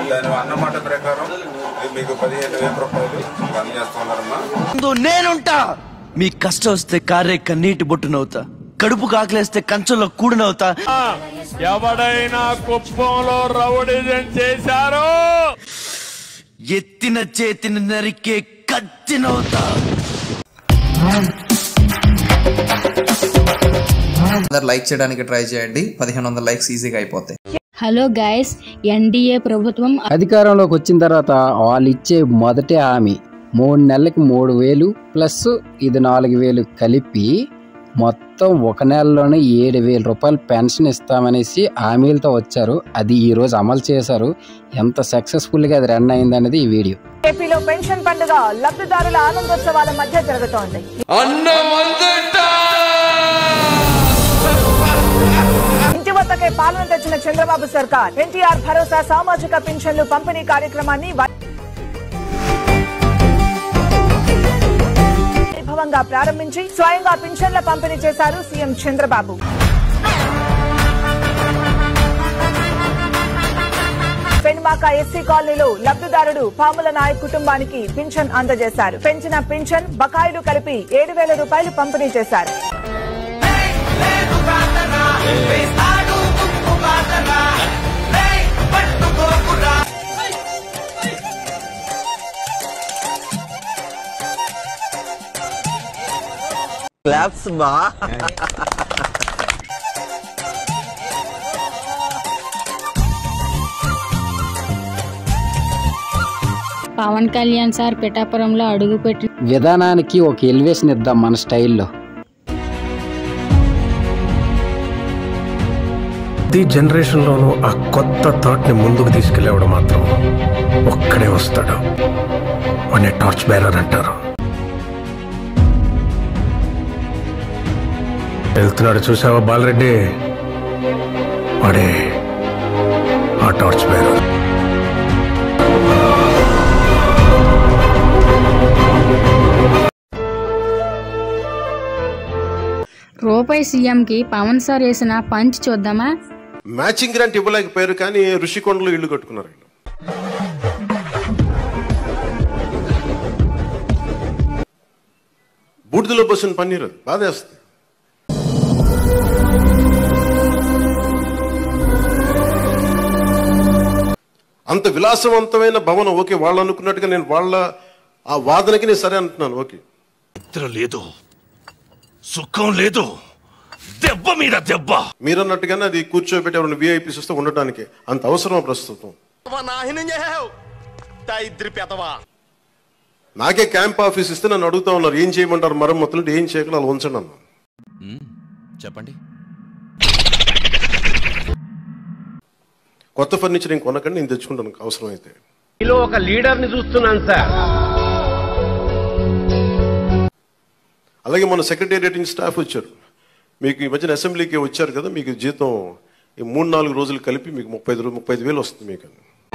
దాని అన్నమాట ప్రకారం ఇది మీకు పదిహేను వేల రూపాయలు అందజేస్తున్నారమ్మా ముందు నేనుంటా మీ కష్టం వస్తే కారే కన్నీటి బొట్టునవుతా కడుపు కాకలేస్తే కంచంలో కూడినవుతా ఎవడైనా కుప్పంలో రౌడిజం చేశారో ఎత్తిన చేతిని నరికే కత్తినవుతా అందరు లైక్ చేయడానికి ట్రై చేయండి పదిహేను వందల లైక్స్ ఈజీగా అయిపోతాయి హలో గైస్ ఎన్డీఏ ప్రభుత్వం అధికారంలోకి వచ్చిన తర్వాత వాళ్ళు ఇచ్చే మొదటి హామీ మూడు నెలలకి మూడు వేలు ప్లస్ ఇది నాలుగు వేలు కలిపి మొత్తం ఒక నెలలోనే ఏడు వేల రూపాయలు పెన్షన్ ఇస్తామనేసి హామీలతో వచ్చారు అది ఈ రోజు అమలు చేశారు ఎంత సక్సెస్ఫుల్గా అది రన్ అయింది అనేది ఈ వీడియో ఏపీలో పెన్షన్ పండుగ లబ్ధిదారుల ఆనందోత్సవాల మధ్య జరుగుతోంది ఇంటి వద్దకే పాలన తెచ్చిన చంద్రబాబు సర్కార్ ఎన్టీఆర్ భరోసా సామాజిక పింఛన్లు పంపిణీ కార్యక్రమాన్ని వై- వైభవంగా ప్రారంభించి స్వయంగా పింఛన్ల పంపిణీ చేశారు సీఎం చంద్రబాబు పెన్మాక ఎస్సీ కాలనీలో లబ్ధిదారుడు పాముల నాయక్ కుటుంబానికి పింఛన్ అందజేశారు పెంచిన పింఛన్ బకాయిలు కలిపి ఏడు వేల రూపాయలు పంపిణీ చేశారు క్లాప్స్ బా పవన్ కళ్యాణ్ సార్ పిఠాపురంలో అడుగుపెట్టి విధానానికి ఒక ఎలివేషన్ ఇద్దాం మన స్టైల్లో ప్రతి జనరేషన్లోనూ ఆ కొత్త థాట్ని ముందుకు తీసుకెళ్ళేవాడు మాత్రం ఒక్కడే వస్తాడు వాడిని టార్చ్ బేరర్ అంటారు వెళ్తున్నాడు చూసావా బాలరెడ్డి వాడే ఆ టార్చ్ బేరర్ రూపాయి సీఎంకి పవన్ సార్ వేసిన పంచ్ చూద్దామా మ్యాచింగ్ గ్రాంట్ ఇవ్వలేకపోయారు కానీ ఋషికొండలో ఇల్లు కట్టుకున్నారు వీళ్ళు. బూడిదలో పోసిన పన్నీరు బాధేస్తుంది అంత విలాసవంతమైన భవనం ఓకే వాళ్ళు అనుకున్నట్టుగా నేను వాళ్ళ ఆ వాదనకి నేను సరే అంటున్నాను ఓకే నిద్ర లేదు సుఖం లేదు దెబ్బ మీద దెబ్బ మీరన్నట్టుగానే అది కూర్చోబెట్టి ఎవరైనా విఐపీస్ వస్తే ఉండటానికి అంత అవసరం ప్రస్తుతం నాకే క్యాంప్ ఆఫీస్ ఇస్తే నన్ను అడుగుతా ఉన్నారు ఏం చేయమంటారు మరమ్మతులు అంటే ఏం చేయగల అలా ఉంచండి అన్న చెప్పండి కొత్త ఫర్నిచర్ ఇంక కొనకండి నేను తెచ్చుకుంటాను అవసరం అయితే ఒక లీడర్ ని చూస్తున్నాను సార్ అలాగే మన సెక్రటేరియట్ నుంచి స్టాఫ్ వచ్చారు మీకు ఈ మధ్యన అసెంబ్లీకి వచ్చారు కదా మీకు జీతం ఈ మూడు నాలుగు రోజులు కలిపి మీకు ముప్పై ఐదు రూ- ముప్పై ఐదు వేలు వస్తుంది మీకు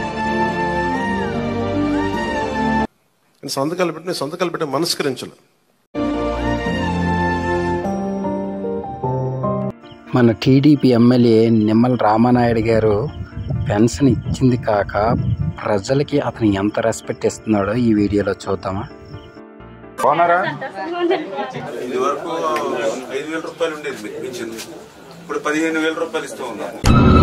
నేను సంతకాలు పెట్టిన సంతకాలు పెట్టే మనస్కరించాలి మన టీడీపీ ఎమ్మెల్యే నిమ్మల రామానాయుడు గారు పెన్షన్ ఇచ్చింది కాక ప్రజలకి అతను ఎంత రెస్పెక్ట్ ఇస్తున్నాడో ఈ వీడియోలో చూద్దామా బాగున్నారా ఇది వరకు ఐదు వేల రూపాయలు ఉండేది మీకు ఇచ్చింది ఇప్పుడు పదిహేను వేల రూపాయలు ఇస్తూ ఉన్నాము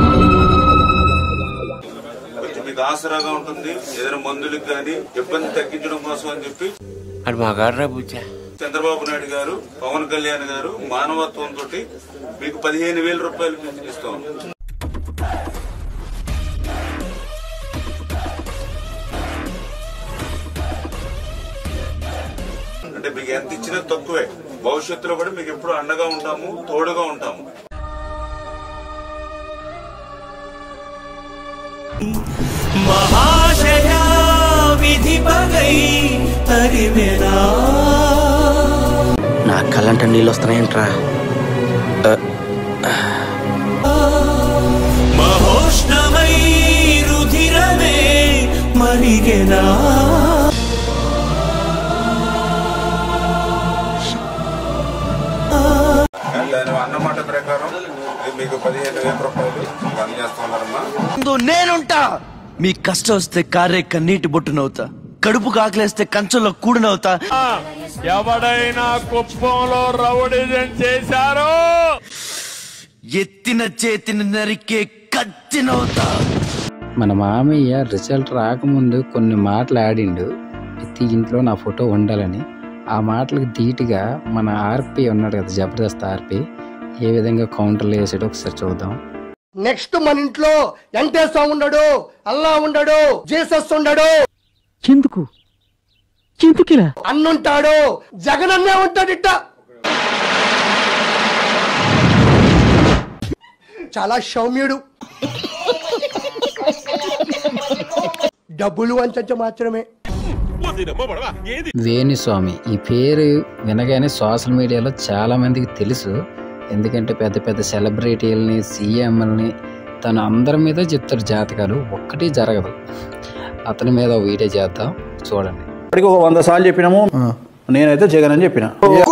కొంచెం మీకు ఆసరాగా ఉంటుంది ఏదైనా మందులకు కానీ ఇబ్బంది తగ్గించడం కోసం అని చెప్పి అది మా గారు బుజ్జా చంద్రబాబు నాయుడు గారు పవన్ కళ్యాణ్ గారు మానవత్వంతో మీకు పదిహేను వేల రూపాయలు పెన్షన్ ఇస్తూ ఉన్నాం అంటే మీకు ఎంత ఇచ్చినా తక్కువే భవిష్యత్తులో కూడా మీకు ఎప్పుడు అండగా ఉంటాము తోడుగా ఉంటాము నా కళ్ళంట నీళ్ళు వస్తున్నాయంట్రా దాని అన్నమాట ప్రకారం ఇది మీకు పదిహేను వేల రూపాయలు అందజేస్తున్నారమ్మా ముందు నేనుంటా మీ కష్టం వస్తే కారే కన్నీటి బొట్టునవుతా కడుపు కాకలేస్తే కంచంలో కూడినవుతా ఎవడైనా కుప్పంలో రౌడిజం చేశారో ఎత్తిన చేతిని నరికే కత్తినవుతా మన మామయ్య రిజల్ట్ రాకముందు కొన్ని మాటలు ఆడిండు ప్రతి ఇంట్లో నా ఫోటో ఉండాలని ఆ మాటలకు ధీటుగా మన ఆర్పి ఉన్నాడు కదా జబర్దస్త్ ఆర్పి ఏ విధంగా కౌంటర్లు వేసాడో ఒకసారి చూద్దాం నెక్స్ట్ మన ఇంట్లో వెంకటేశ్వర ఉండడు అల్లా ఉండడు జీసస్ ఉండడు ఎందుకు ఎందుకిలా అన్నుంటాడు జగన్ అన్నే ఉంటాడు ఇట్ట చాలా సౌమ్యుడు డబ్బులు అంచంచ మాత్రమే వేణుస్వామి ఈ పేరు వినగానే సోషల్ మీడియాలో చాలా మందికి తెలుసు ఎందుకంటే పెద్ద పెద్ద సెలబ్రిటీలని సీఎంలని తను అందరి మీద చెప్తాడు జాతకాలు ఒక్కటి జరగదు అతని మీద ఒక వీడియో చేద్దాం చూడండి ఇప్పటికి ఒక వంద సార్లు చెప్పినాము నేనైతే జగన్ అని చెప్పిన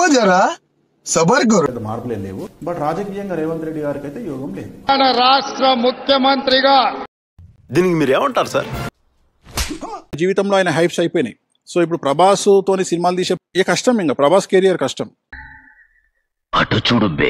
మార్పులే లేవు బట్ రాజకీయంగా రేవంత్ రెడ్డి గారికి అయితే యోగం లేదు మన రాష్ట్ర ముఖ్యమంత్రిగా దీనికి మీరు ఏమంటారు సార్ జీవితంలో ఆయన హైప్స్ అయిపోయినాయి సో ఇప్పుడు ప్రభాస్ తోని సినిమాలు తీసే ఏ కష్టం ఇంకా ప్రభాస్ కెరియర్ కష్టం అటు చూడు బే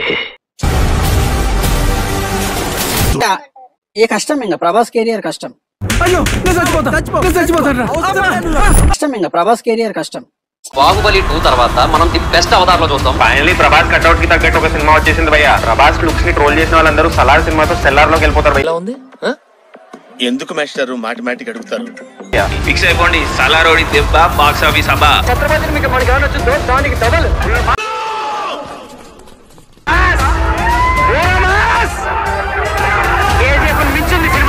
ఏ కష్టం ఇంకా ప్రభాస్ కెరియర్ కష్టం అయ్యో నేను చచ్చిపోతా నేను చచ్చిపోతాను కష్టం ఇంకా ప్రభాస్ కెరియర్ కష్టం బాహుబలి టూ తర్వాత మనం ది బెస్ట్ అవతార్ లో చూద్దాం ఫైనలీ ప్రభాస్ కట్అవుట్ కి తగ్గట్టు ఒక సినిమా వచ్చేసింది భయ్య ప్రభాస్ లుక్స్ ని ట్రోల్ చేసిన వాళ్ళందరూ సలార్ సినిమాతో సెల్లార్ లోకి వెళ్ళిపోతారు భయ్య ఉంది ఎందుకు మాస్టర్ మాటిమాటికి అడుగుతారు ఫిక్స్ అయిపోండి సలారోడి దెబ్బ బాక్స్ ఆఫీస్ అబ్బా ఛత్రపతిని మీకు మనకి ఏమైనా వచ్చిందో దానికి డబల్ మించింది సినిమా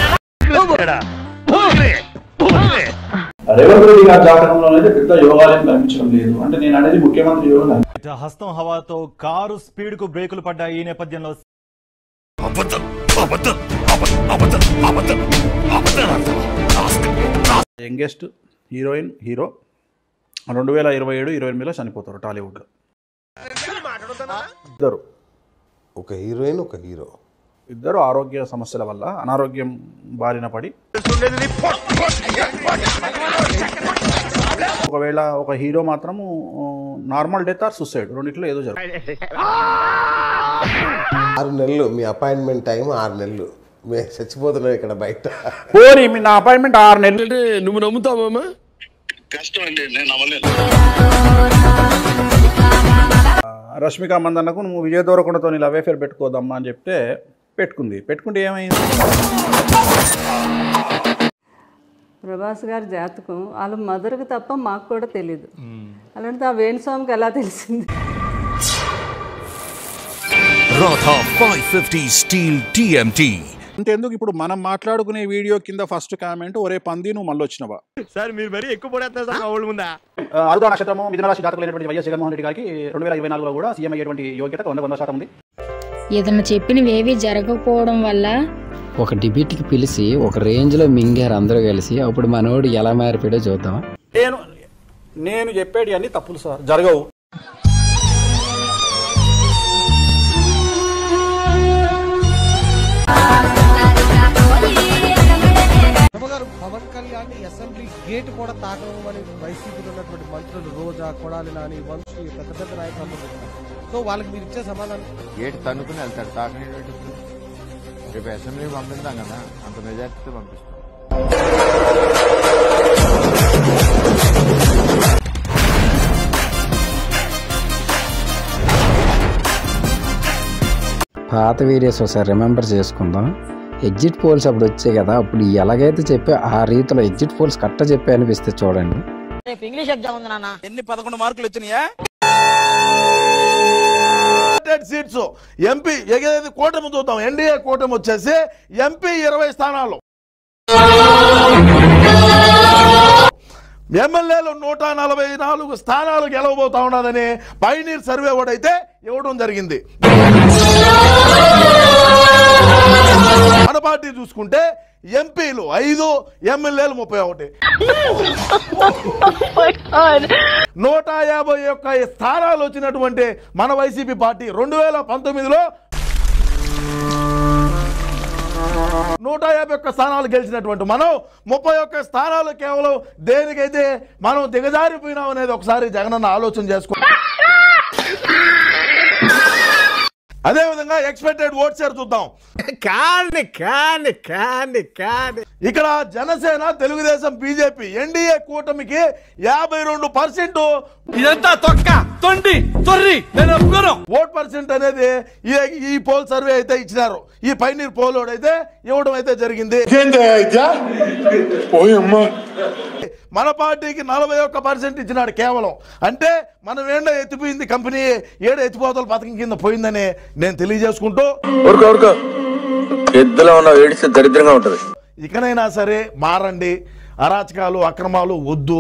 రేవంత్ రెడ్డి గారి జాతకంలో అయితే పెద్ద యోగాలేం కనిపించడం లేదు అంటే నేను అనేది ముఖ్యమంత్రి యోగం హస్తం హవాతో కారు స్పీడ్ కు బ్రేకులు పడ్డాయి ఈ నేపథ్యంలో అబద్ధం అబద్ధం అబద్ధం అబద్ధం అబద్ధం అబద్ధం యంగెస్ట్ హీరోయిన్ హీరో రెండు వేల ఇరవై ఏడు ఇరవై ఎనిమిదిలో చనిపోతారు టాలీవుడ్లో ఇద్దరు ఒక హీరోయిన్ ఒక హీరో ఇద్దరు ఆరోగ్య సమస్యల వల్ల అనారోగ్యం బారిన పడి ఒకవేళ ఒక హీరో మాత్రము నార్మల్ డెత్ ఆర్ సూసైడ్ రెండిట్లో ఏదో జరుగుతుంది ఆరు నెలలు మీ అపాయింట్మెంట్ టైం ఆరు నెలలు మేము చచ్చిపోతున్నాం ఇక్కడ బయట పోనీ మీ నా అపాయింట్మెంట్ ఆరు నెలలు నువ్వు నమ్ముతావమ్మా కష్టం అండి నేను అవ్వలేదు రష్మిక మందన్నకు నువ్వు విజయ దూరకుండతో లవ్ అఫేర్ పెట్టుకోదమ్మా అని చెప్తే పెట్టుకుంది పెట్టుకుంటే ఏమైంది ప్రభాస్ గారి జాతకం వాళ్ళ మదర్కి తప్ప మాకు కూడా తెలియదు అలాంటిది ఆ వేణుస్వామికి ఎలా తెలిసింది Radha five fifty steel TMT అంతేందుకు ఇప్పుడు మనం మాట్లాడుకునే వీడియో కింద ఫస్ట్ కామెంట్ ఒరే పంది నువ్వు మళ్ళీ వచ్చినవా సార్ మీరు మరీ ఎక్కువ పడేస్తారు సార్ మా ఊళ్ళ ముందా అరుదో నక్షత్రము మిథున రాశి జాతకులైనటువంటి వైఎస్ జగన్మోహన్ రెడ్డి గారికి రెండు వేల ఇరవై నాలుగులో కూడా సీఎం అయ్యేటువంటి యోగ్యత వంద వంద శాతం ఉంది ఇతను చెప్పినవేవి జరగకపోవడం వల్ల ఒక డిబేట్కి పిలిచి ఒక రేంజ్లో మింగారు అందరూ కలిసి అప్పుడు మనోడు ఎలా మారిపోయాడో చూద్దాం నేను నేను చెప్పేటి అన్ని తప్పులు సార్ జరగవు పవన్ కళ్యాణ్ అసెంబ్లీ గేట్ కూడా తాకడం అని వైసీపీలో ఉన్నటువంటి మంత్రులు రోజా కొడాలి నాని వంశీ పెద్ద పెద్ద నాయకులు సో వాళ్ళకి మీరు ఇచ్చే సమాధానం గేట్ తన్నుకుని వెళ్తాడు తాకని రేపు అసెంబ్లీ పంపిస్తాం కదా అంత మెజార్టీతో పంపిస్తాం పాత వీడియోస్ ఒకసారి రిమెంబర్ చేసుకుందాం ఎగ్జిట్ పోల్స్ అప్పుడు వచ్చాయి కదా అప్పుడు ఎలాగైతే చెప్పి ఆ రీతిలో ఎగ్జిట్ పోల్స్ కట్ట చెప్పి అనిపిస్తే చూడండి రేపు ఇంగ్లీష్ ఎగ్జామ్ ఉంది నాన్న ఎన్ని పదకొండు మార్కులు వచ్చినాయా సీట్స్ ఎంపీ ఏదైతే కూటమి చూద్దాం ఎన్డీఏ కూటమి వచ్చేసి ఎంపీ ఇరవై స్థానాలు ఎమ్మెల్యేలు నూట నలభై నాలుగు స్థానాలు గెలవబోతా ఉన్నదని పైనీర్ సర్వే అయితే ఇవ్వడం జరిగింది మన పార్టీ చూసుకుంటే ఎంపీలు ఐదు ఎమ్మెల్యేలు ముప్పై ఒకటి నూట యాభై ఒక్క స్థానాలు వచ్చినటువంటి మన వైసీపీ పార్టీ రెండు వేల పంతొమ్మిదిలో నూట యాభై ఒక్క స్థానాలు గెలిచినటువంటి మనం ముప్పై ఒక్క స్థానాలు కేవలం దేనికైతే మనం దిగజారిపోయినాం అనేది ఒకసారి జగనన్న ఆలోచన చేసుకో అదే విధంగా ఎక్స్పెక్టెడ్ ఓట్ షేర్ చూద్దాం కాండి కాండి కాండి కాండి ఇక్కడ జనసేన తెలుగుదేశం బీజేపీ ఎన్డీఏ కూటమికి యాభై రెండు పర్సెంట్ ఇదంతా తొక్క తొండి తొర్రి నేను ఒప్పుకోను ఓట్ పర్సెంట్ అనేది ఈ- ఈ పోల్ సర్వే అయితే ఇచ్చినారు ఈ పైనీర్ పోల్ అయితే ఇవ్వడం అయితే జరిగింది మన పార్టీకి నలభై ఒక్క పర్సెంట్ ఇచ్చినాడు కేవలం అంటే మనం ఏంటో ఎత్తిపోయింది కంపెనీ ఏడు ఎత్తిపోతల పథకం కింద పోయిందని నేను తెలియజేసుకుంటూ ఊరుకో ఊరుకో ఎద్దులో ఉన్న వేడిస్తే దరిద్రంగా ఉంటది ఇకనైనా సరే మారండి అరాచకాలు అక్రమాలు వద్దు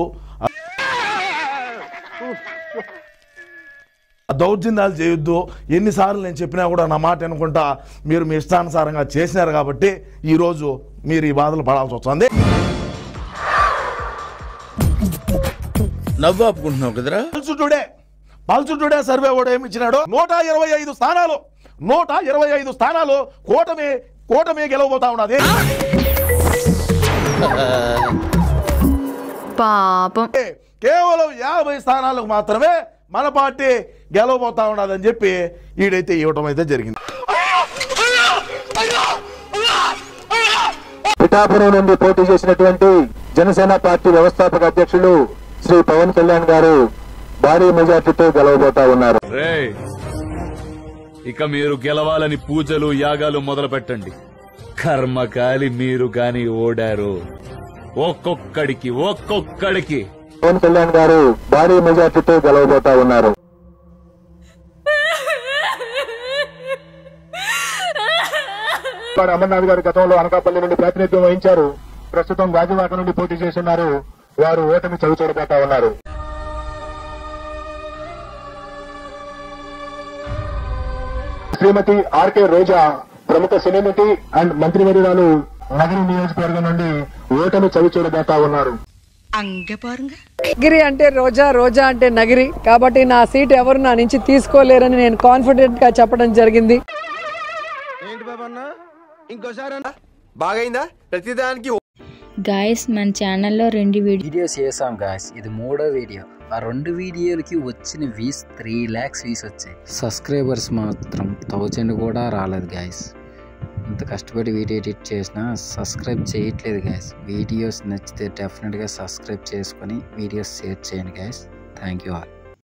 దౌర్జన్యాలు చేయొద్దు ఎన్నిసార్లు నేను చెప్పినా కూడా నా మాట అనుకుంటా మీరు మీ ఇష్టానుసారంగా చేసినారు కాబట్టి ఈరోజు మీరు ఈ బాధలు పడాల్సి వస్తుంది నవ్వు ఆపుకుంటున్నావు కదరా pulse today pulse today survey కూడా ఏమి ఇచ్చినాడు నూట ఇరవై ఐదు స్థానాలు నూట ఇరవై ఐదు స్థానాలు కూటమి కూటమి గెలవబోతా ఉన్నది పాపం కేవలం యాభై స్థానాలకు మాత్రమే మన పార్టీ గెలవబోతా ఉన్నదని చెప్పి ఈడైతే ఇవ్వటం అయితే జరిగింది పిఠాపురం నుండి పోటీ చేసినటువంటి జనసేన పార్టీ వ్యవస్థాపక అధ్యక్షులు శ్రీ పవన్ కళ్యాణ్ గారు భారీ మెజార్టీతో గెలవబోతా ఉన్నారు రేయ్ ఇక మీరు గెలవాలని పూజలు యాగాలు మొదలు పెట్టండి కర్మకాలి మీరు గాని ఓడారు ఒక్కొక్కడికి ఒక్కొక్కడికి పవన్ కళ్యాణ్ గారు భారీ మెజార్టీతో గెలవబోతా ఉన్నారు వారు అమర్నాథ్ గారు గతంలో అనకాపల్లి నుండి ప్రాతినిధ్యం వహించారు ప్రస్తుతం గాజువాక నుండి పోటీ చేస్తున్నారు వారు ఓటమి చవి చూడబోతా ఉన్నారు శ్రీమతి ఆర్కే రోజా ప్రముఖ సినీ నటి అండ్ మంత్రివర్యురాలు నగరి నియోజకవర్గం నుండి ఓటమి చవి చూడబోతా ఉన్నారు నగిరి అంటే రోజా రోజా అంటే నగిరి కాబట్టి నా సీట్ ఎవరు నా నుంచి తీసుకోలేరని నేను కాన్ఫిడెంట్ గా చెప్పడం జరిగింది ఏంటి బాబన్న ఇంకోసారి బాగైందా ప్రతిదానికి గాయస్ మన ఛానల్లో రెండు వీడియో వీడియోస్ చేసాం గాయస్ ఇది మూడో వీడియో ఆ రెండు వీడియోలకి వచ్చిన వ్యూస్ త్రీ ల్యాక్స్ వ్యూస్ వచ్చాయి సబ్స్క్రైబర్స్ మాత్రం థౌజండ్ కూడా రాలేదు గాయస్ ఇంత కష్టపడి వీడియో ఎడిట్ చేసినా సబ్స్క్రైబ్ చేయట్లేదు గాయస్ వీడియోస్ నచ్చితే డెఫినెట్గా సబ్స్క్రైబ్ చేసుకొని వీడియోస్ షేర్ చేయండి గాయస్ థ్యాంక్ యూ ఆల్